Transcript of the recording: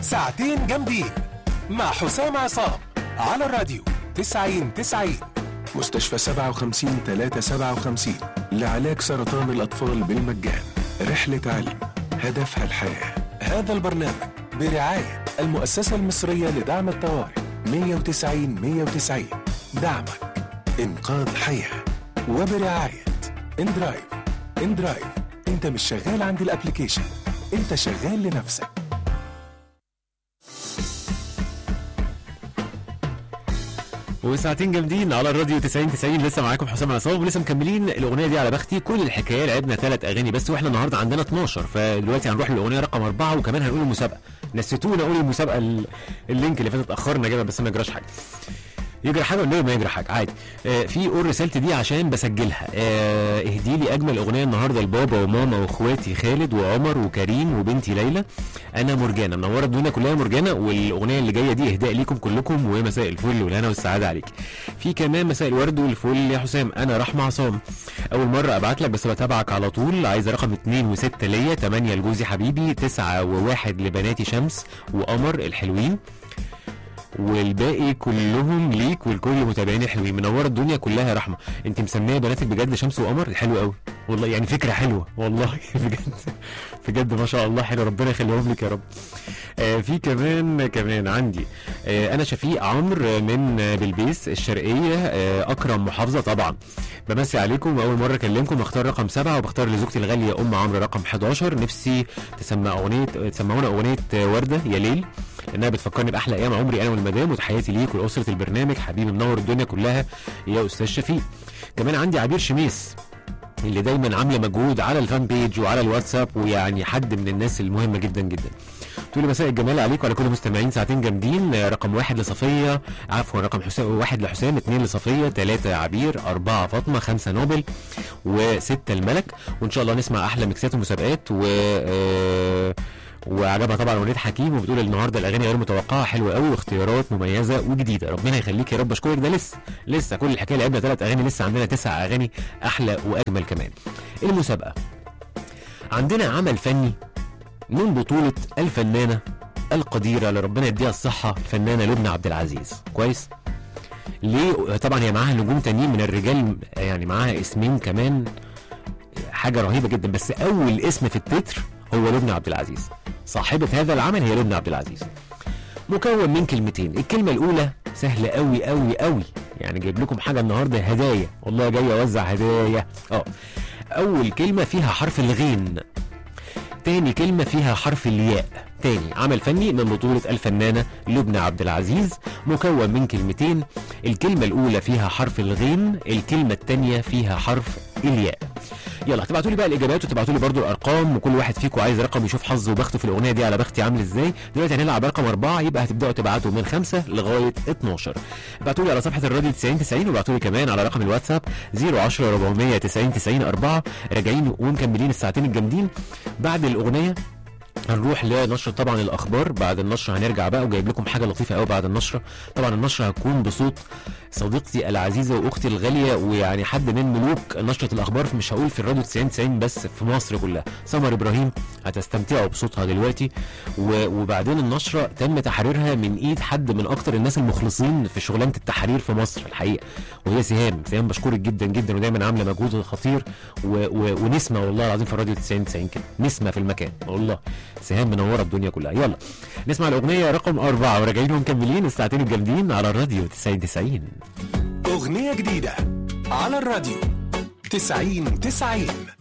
ساعتين جامدين مع حسام عصام على الراديو 90 90 مستشفى 57 357 لعلاج سرطان الأطفال بالمجان رحلة علم هدفها الحياة هذا البرنامج برعاية المؤسسة المصرية لدعم الطوارئ 190 190 دعمك إنقاذ حياة وبرعاية اندرايف اندرايف انت مش شغال عند الابليكيشن انت شغال لنفسك وساعتين جامدين على الراديو 90 90 لسه معاكم حسام عصام ولسه مكملين الاغنيه دي على بختي كل الحكايه لعبنا ثلاث اغاني بس واحنا النهارده عندنا 12 فدلوقتي هنروح للاغنيه رقم اربعه وكمان هنقول المسابقه نسيتونا اقول المسابقه ال- اللينك اللي فاتت اتاخرنا كده بس ما يجراش حاجه يجري حاجه ولا ما يجري حاجه عادي آه في قول رسالتي دي عشان بسجلها آه اهدي لي اجمل اغنيه النهارده لبابا وماما واخواتي خالد وعمر وكريم وبنتي ليلى انا مرجانه منوره الدنيا كلها مرجانه والاغنيه اللي جايه دي اهداء ليكم كلكم ومساء الفل والهنا والسعاده عليك في كمان مساء الورد والفل يا حسام انا رحمه عصام اول مره ابعت لك بس بتابعك على طول عايز رقم 2 و6 ليا 8 لجوزي حبيبي 9 و1 لبناتي شمس وقمر الحلوين والباقي كلهم ليك والكل متابعين حلوين منوره الدنيا كلها يا رحمه انت مسميه بناتك بجد شمس وقمر حلو قوي والله يعني فكره حلوه والله بجد بجد ما شاء الله حلو ربنا يخليهم لك يا رب آه في كمان كمان عندي آه انا شفيق عمرو من آه، بلبيس الشرقيه آه اكرم محافظه طبعا بمسي عليكم واول مره اكلمكم بختار رقم سبعه وبختار لزوجتي الغاليه ام عمرو رقم 11 نفسي تسمع اغنيه تسمعونا اغنيه آه، ورده يا ليل لانها بتفكرني باحلى ايام عمري انا والمدام وتحياتي ليك ولاسره البرنامج حبيبي منور الدنيا كلها يا استاذ شفيق كمان عندي عبير شميس اللي دايما عامله مجهود على الفان بيج وعلى الواتساب ويعني حد من الناس المهمه جدا جدا تقولي مساء الجمال عليكم وعلى كل مستمعين ساعتين جامدين آه، رقم واحد لصفيه عفوا رقم حسام واحد لحسام اثنين لصفيه ثلاثه عبير اربعه فاطمه خمسه نوبل وسته الملك وان شاء الله نسمع احلى ميكسات ومسابقات و آه، وعجبها طبعا اغنيه حكيم وبتقول النهارده الاغاني غير متوقعه حلوه قوي واختيارات مميزه وجديده ربنا يخليك يا رب اشكرك ده لسه لسه كل الحكايه لعبنا ثلاث اغاني لسه عندنا تسع اغاني احلى واجمل كمان المسابقه عندنا عمل فني من بطوله الفنانه القديره اللي ربنا يديها الصحه الفنانه لبنى عبد العزيز كويس ليه طبعا هي معاها نجوم تانيين من الرجال يعني معاها اسمين كمان حاجه رهيبه جدا بس اول اسم في التتر هو لبنى عبد العزيز صاحبه هذا العمل هي لبنى عبد العزيز مكون من كلمتين الكلمه الاولى سهله قوي قوي قوي يعني جايب لكم حاجه النهارده هدايا والله جاي اوزع هدايا اه اول كلمه فيها حرف الغين تاني كلمة فيها حرف الياء تاني عمل فني من بطولة الفنانة لبنى عبد العزيز مكون من كلمتين الكلمة الأولى فيها حرف الغين الكلمة التانية فيها حرف الياء يلا هتبعتوا لي بقى الاجابات وتبعتوا لي برضو الارقام وكل واحد فيكم عايز رقم يشوف حظه وبخته في الاغنيه دي على بختي عامل ازاي دلوقتي هنلعب رقم اربعه يبقى هتبداوا تبعتوا من خمسه لغايه 12 ابعتوا لي على صفحه الراديو 90 90 وابعتوا لي كمان على رقم الواتساب 010 490 90 4 راجعين ومكملين الساعتين الجامدين بعد الاغنيه هنروح لنشر طبعا الاخبار بعد النشر هنرجع بقى وجايب لكم حاجه لطيفه قوي بعد النشره طبعا النشره هتكون بصوت صديقتي العزيزه واختي الغاليه ويعني حد من ملوك نشره الاخبار مش هقول في الراديو 90 90 بس في مصر كلها سمر ابراهيم هتستمتعوا بصوتها دلوقتي و- وبعدين النشره تم تحريرها من ايد حد من اكتر الناس المخلصين في شغلانه التحرير في مصر الحقيقه وهي سهام سهام بشكرك جدا جدا ودايما عامله مجهود خطير و... و... ونسمه والله العظيم في الراديو 90 90 كده نسمه في المكان والله سهام منوره الدنيا كلها يلا نسمع الاغنيه رقم أربعة وراجعين ومكملين الساعتين الجامدين على الراديو 90 90 أغنية جديدة على الراديو 90 90